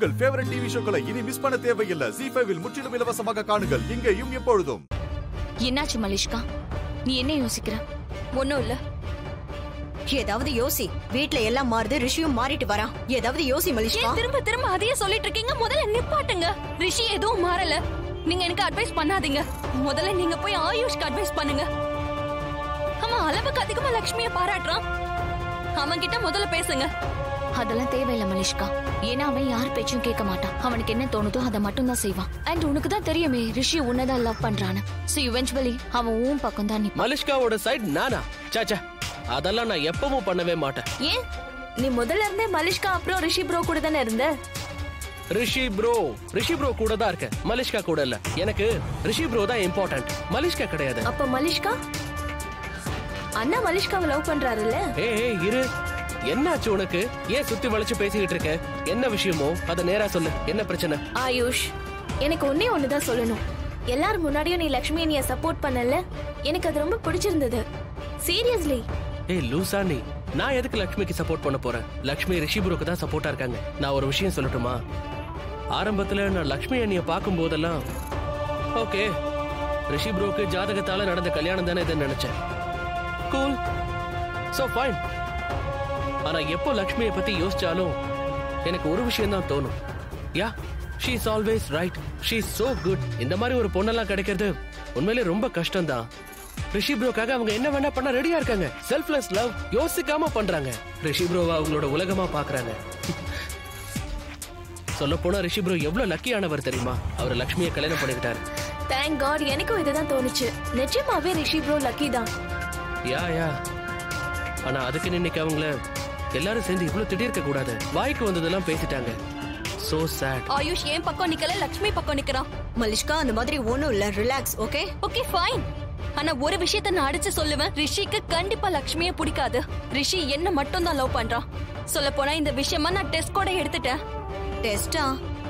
உங்கள் favourite TV ஷோக்களை இனி miss பண்ண தேவையில்லை ஜி ஃபைவில் முற்றிலும் இலவசமாக காணுங்கள் இங்கேயும் எப்பொழுதும் என்னாச்சு மலிஷ்கா நீ என்ன யோசிக்கிற ஒண்ணும் இல்ல ஏதாவது யோசி வீட்ல எல்லாம் மாறுது ரிஷியும் மாறிட்டு வரான் ஏதாவது யோசி மலிஷ்கா ஏன் திரும்ப திரும்ப அதையே சொல்லிட்டு இருக்கீங்க முதல்ல நிப்பாட்டுங்க ரிஷி எதுவும் மாறல நீங்க எனக்கு அட்வைஸ் பண்ணாதீங்க முதல்ல நீங்க போய் ஆயுஷ்க்கு அட்வைஸ் பண்ணுங்க அவன் அளவுக்கு அதிகமா லக்ஷ்மிய பாராட்டுறான் அவன் கிட்ட முதல்ல பேசுங்க அதெல்லாம் தேவையில்லை மலிஷ்கா ஏன்னா அவன் யார் பேச்சும் கேட்க மாட்டான் அவனுக்கு என்ன தோணுதோ அதை மட்டும் தான் செய்வான் அண்ட் உனக்கு தான் தெரியுமே ரிஷி உன்னதான் லவ் பண்றான்னு சோ இவென்ச்சுவலி அவன் உன் பக்கம் தான் நிப்பான் மலிஷ்காவோட சைடு நானா சாச்சா அதெல்லாம் நான் எப்பவும் பண்ணவே மாட்டேன் ஏன் நீ முதல்ல இருந்தே மலிஷ்கா அப்புறம் ரிஷி ப்ரோ கூட தானே இருந்த ரிஷி ப்ரோ ரிஷி ப்ரோ கூட தான் இருக்கேன் மலிஷ்கா கூட இல்ல எனக்கு ரிஷி ப்ரோ தான் இம்பார்ட்டன்ட் மலிஷ்கா கிடையாது அப்ப மலிஷ்கா அண்ணா மலிஷ்காவை லவ் பண்றாருல்ல ஏய் ஏய், இரு என்னாச்சு உனக்கு ஏன் சுத்தி வளைச்சு பேசிக்கிட்டு இருக்க என்ன விஷயமோ அத நேரா சொல்லு என்ன பிரச்சனை ஆயுஷ் எனக்கு ஒன்னே ஒண்ணுதான் சொல்லணும் எல்லாரும் முன்னாடியும் நீ லக்ஷ்மி நீ சப்போர்ட் பண்ணல எனக்கு அது ரொம்ப பிடிச்சிருந்தது சீரியஸ்லி ஏய் லூசா நீ நான் எதுக்கு லக்ஷ்மிக்கு சப்போர்ட் பண்ண போறேன் லக்ஷ்மி ரிஷி ப்ரோக்கு தான் சப்போர்ட்டா இருக்காங்க நான் ஒரு விஷயம் சொல்லட்டுமா ஆரம்பத்துல நான் லக்ஷ்மி அண்ணிய பார்க்கும் போதெல்லாம் ஓகே ரிஷி ப்ரோக்கு ஜாதகத்தால நடந்த கல்யாணம் தானே இதுன்னு நினைச்சேன் கூல் சோ ஃபைன் ஆனா எப்போ லக்ஷ்மியை பத்தி யோசிச்சாலும் எனக்கு ஒரு விஷயம் தான் தோணும் yeah she is always right she is so good இந்த மாதிரி ஒரு பொண்ணெல்லாம் கிடைக்கிறது உண்மையிலே ரொம்ப கஷ்டம் தான் ரிஷி ப்ரோக்காக அவங்க என்ன வேணா பண்ண ரெடியா இருக்காங்க செல்ஃப்லெஸ் லவ் யோசிக்காம பண்றாங்க ரிஷி ப்ரோவை அவங்களோட உலகமா பாக்குறாங்க சொல்ல போனா ரிஷி ப்ரோ எவ்வளவு லக்கியானவர் தெரியுமா அவர் லக்ஷ்மியை கல்யாணம் பண்ணிக்கிட்டாரு தேங்க் காட் எனக்கும் இதுதான் தோணுச்சு நிச்சயமாவே ரிஷி ப்ரோ லக்கி தான் யா யா ஆனா அதுக்கு இன்னைக்கு அவங்கள எல்லாரும் சேர்ந்து இவ்வளவு திட்டிருக்க கூடாது வாய்க்கு வந்ததெல்லாம் பேசிட்டாங்க சோ சேட் ஆயுஷ் ஏன் பக்கம் நிக்கல லக்ஷ்மி பக்கம் நிக்கிறான் மலிஷ்கா அந்த மாதிரி ஒண்ணும் இல்ல ரிலாக்ஸ் ஓகே ஓகே ஃபைன் ஆனா ஒரு விஷயத்த நான் அடிச்சு சொல்லுவேன் ரிஷிக்கு கண்டிப்பா லக்ஷ்மிய பிடிக்காது ரிஷி என்ன மட்டும் தான் லவ் பண்றான் சொல்ல போனா இந்த விஷயமா நான் டெஸ்ட் கூட எடுத்துட்டேன் டெஸ்டா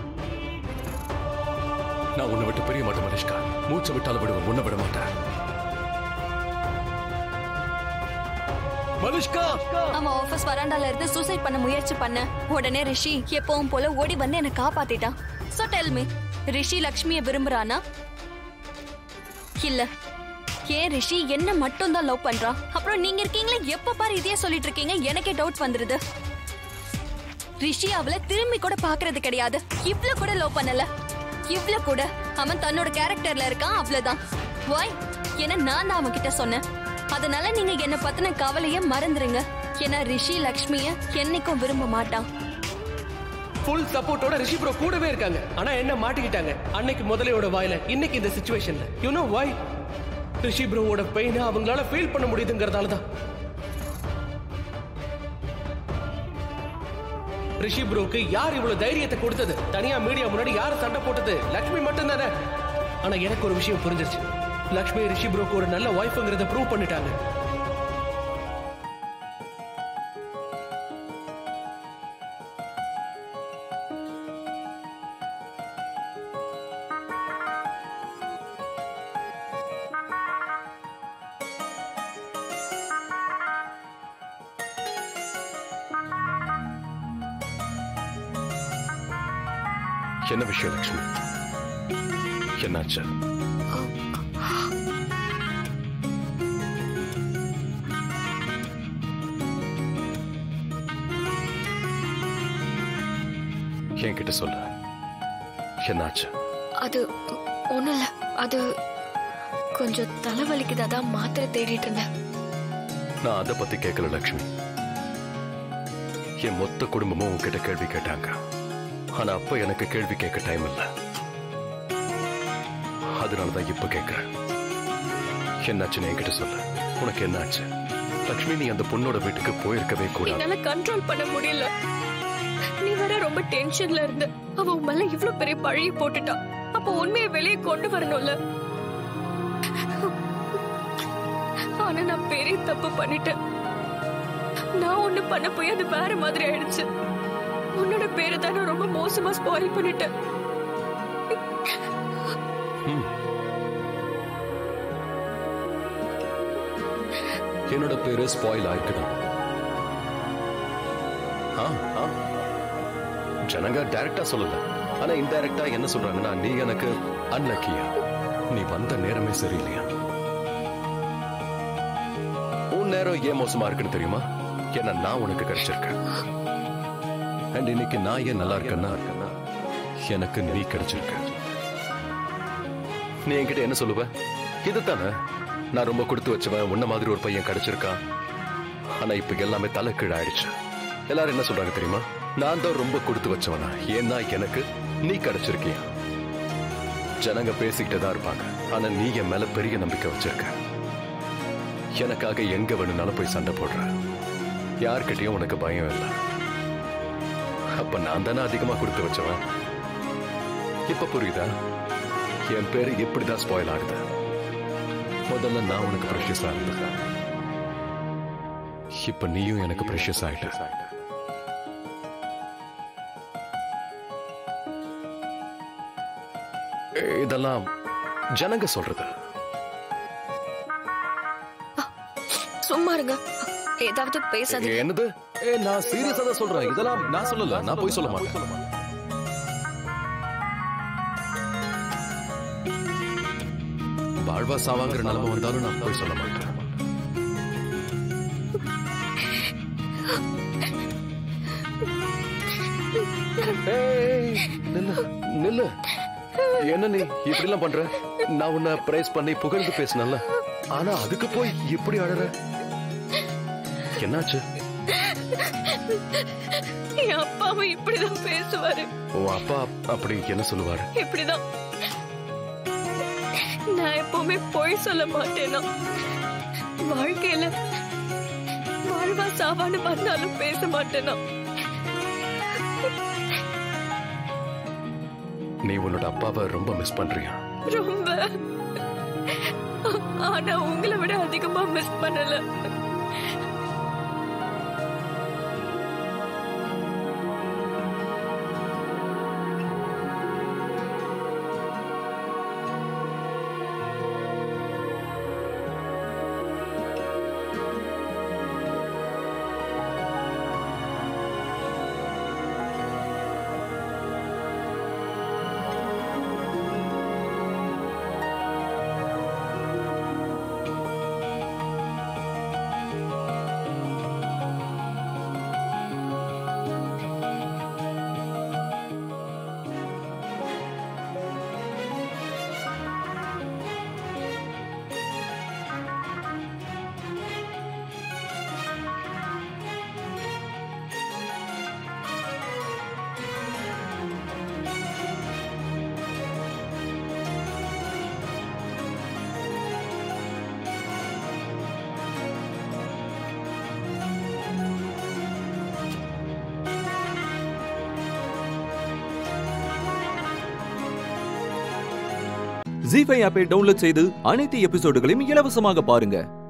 நான் உன்னை விட்டு பிரிய மாட்டேன் மனுஷ்கா மூச்சை விட்டாலும் விடுவேன் உன்னை விட மாட்டேன் மனுஷ்கா அவன் ஆபீஸ் வராண்டால இருந்து சூசைட் பண்ண முயற்சி பண்ண உடனே ரிஷி எப்பவும் போல ஓடி வந்து என்ன காப்பாத்திட்டான் சோ டெல் மீ ரிஷி லக்ஷ்மிய விரும்புறானா இல்ல ஏன் ரிஷி என்ன மட்டும் தான் லவ் பண்றான் அப்புறம் நீங்க இருக்கீங்களே எப்ப பாரு இதையே சொல்லிட்டு இருக்கீங்க எனக்கே டவுட் வந்துருது ரிஷி அவளை திரும்பி கூட பாக்குறது கிடையாது இவ்ளோ கூட லவ் பண்ணல இவ்ளோ கூட அவன் தன்னோட கேரக்டர்ல இருக்கான் அவ்வளவுதான் வாய் ஏன்னா நான் தான் அவன் கிட்ட சொன்னேன் அதனால நீங்க என்ன பத்தின கவலைய மறந்துருங்க ஏன்னா ரிஷி லக்ஷ்மிய என்னைக்கும் விரும்ப மாட்டான் ஃபுல் சப்போர்ட்டோட ரிஷி ப்ரோ கூடவே இருக்காங்க ஆனா என்ன மாட்டிக்கிட்டாங்க அன்னைக்கு முதலையோட வாயில இன்னைக்கு இந்த சுச்சுவேஷன்ல யூ நோ வை ரிஷி ப்ரோவோட பெயினை அவங்களால ஃபீல் பண்ண முடியுதுங்கிறதால தான் ரிஷி ப்ரோக்கு யார் இவ்வளவு தைரியத்தை கொடுத்தது தனியா மீடியா முன்னாடி யார் சண்டை போட்டது லக்ஷ்மி மட்டும் தானே ஆனா எனக்கு ஒரு விஷயம் புரிஞ்சிருச்சு லக்ஷ்மி ரிஷி ப்ரோக்கு ஒரு நல்ல ஒய்ஃப்ங்கிறத ப்ரூவ் பண்ணிட்டாங்க என்ன விஷயம் லட்சுமி என்னாச்சு என்கிட்ட சொல்லு என்னாச்சு அது ஒண்ணும் இல்ல அது கொஞ்சம் தலைவலிக்குது அதான் மாத்திரை தேடிட்டு இருந்தேன் நான் அதை பத்தி கேட்கல லட்சுமி என் மொத்த குடும்பமும் உன்கிட்ட கேள்வி கேட்டாங்க ஆனா அப்ப எனக்கு கேள்வி கேட்க டைம் இல்ல அதனாலதான் இப்ப கேட்கிறேன் என்னாச்சுன்னு என்கிட்ட சொல்லு உனக்கு என்னாச்சு லட்சுமி நீ அந்த பொண்ணோட வீட்டுக்கு போயிருக்கவே கூடாது என்னால கண்ட்ரோல் பண்ண முடியல நீ வேற ரொம்ப டென்ஷன்ல இருந்த அவ உன் மேல இவ்ளோ பெரிய பழைய போட்டுட்டா அப்ப உண்மையை வெளியே கொண்டு வரணும்ல ஆனா நான் பெரிய தப்பு பண்ணிட்டேன் நான் ஒண்ணு பண்ண போய் அது வேற மாதிரி ஆயிடுச்சு உன்னோட பேரை தான் நான் ரொம்ப மோசமா ஸ்பாயில் பண்ணிட்டேன் ம். என்னோட பேரு ஸ்பாயில் ஆயிருக்குதான் ஆ, ஆ. ஜனங்க டைரக்டா சொல்லல ஆனா இன்டைரக்டா என்ன சொல்றாங்கன்னா நீ எனக்கு அன்லக்கியா நீ வந்த நேரமே சரியில்லையா உன் நேரம் ஏன் மோசமா இருக்குன்னு தெரியுமா ஏன்னா நான் உனக்கு கிடைச்சிருக்கேன் அண்ட் இன்னைக்கு நான் ஏன் நல்லா இருக்கேன்னா எனக்கு நீ கிடைச்சிருக்க நீ என்கிட்ட என்ன சொல்லுவ இதுதானே நான் ரொம்ப கொடுத்து வச்சவன் உன்ன மாதிரி ஒரு பையன் கிடைச்சிருக்கான் ஆனா இப்ப எல்லாமே தலைக்கீழ ஆயிடுச்சு எல்லாரும் என்ன சொல்றாங்க தெரியுமா நான் தான் ரொம்ப கொடுத்து வச்சவனா ஏன்னா எனக்கு நீ கிடைச்சிருக்கியா ஜனங்க பேசிக்கிட்டே தான் இருப்பாங்க ஆனா நீ என் மேல பெரிய நம்பிக்கை வச்சிருக்க எனக்காக எங்க வேணும்னாலும் போய் சண்டை போடுற யார்கிட்டயும் உனக்கு பயம் இல்லை அப்ப நான் தானே அதிகமா கொடுத்து வச்சவன் இப்ப புரியுதா என் பேரு எப்படிதான் ஸ்பாயில் ஆகுது முதல்ல நான் உனக்கு ப்ரெஷியஸா இருந்தேன் இப்ப நீயும் எனக்கு ப்ரெஷியஸ் ஆயிட்ட இதெல்லாம் ஜனங்க சொல்றது சும்மா இருங்க ஏதாவது பேசாதீங்க என்னது ஏ நான் சீரியஸா தான் சொல்றேன் இதெல்லாம் நான் சொல்லல நான் போய் சொல்ல மாட்டேன் வாழ்வா சாவாங்கிற நிலைமை வந்தாலும் நான் போய் சொல்ல மாட்டேன் ஏய், நில்லு நில்லு என்ன நீ இப்படி எல்லாம் பண்ற நான் உன்னை பிரைஸ் பண்ணி புகழ்ந்து பேசினல ஆனா அதுக்கு போய் இப்படி அழற என்னாச்சு என் அப்பாவும் இப்படிதான் பேசுவாரு உன் அப்பா அப்படி என்ன சொல்லுவாரு இப்படிதான் நான் எப்பவுமே பொய் சொல்ல மாட்டேனா வாழ்க்கையில வாழ்வா சாவான்னு வந்தாலும் பேச மாட்டேனா நீ உன்னோட அப்பாவை ரொம்ப மிஸ் பண்றியா ரொம்ப ஆனா உங்களை விட அதிகமா மிஸ் பண்ணல ஜி ஃபைவ் ஆப்பை டவுன்லோட் செய்து அனைத்து எபிசோடுகளையும் இலவசமாக பாருங்க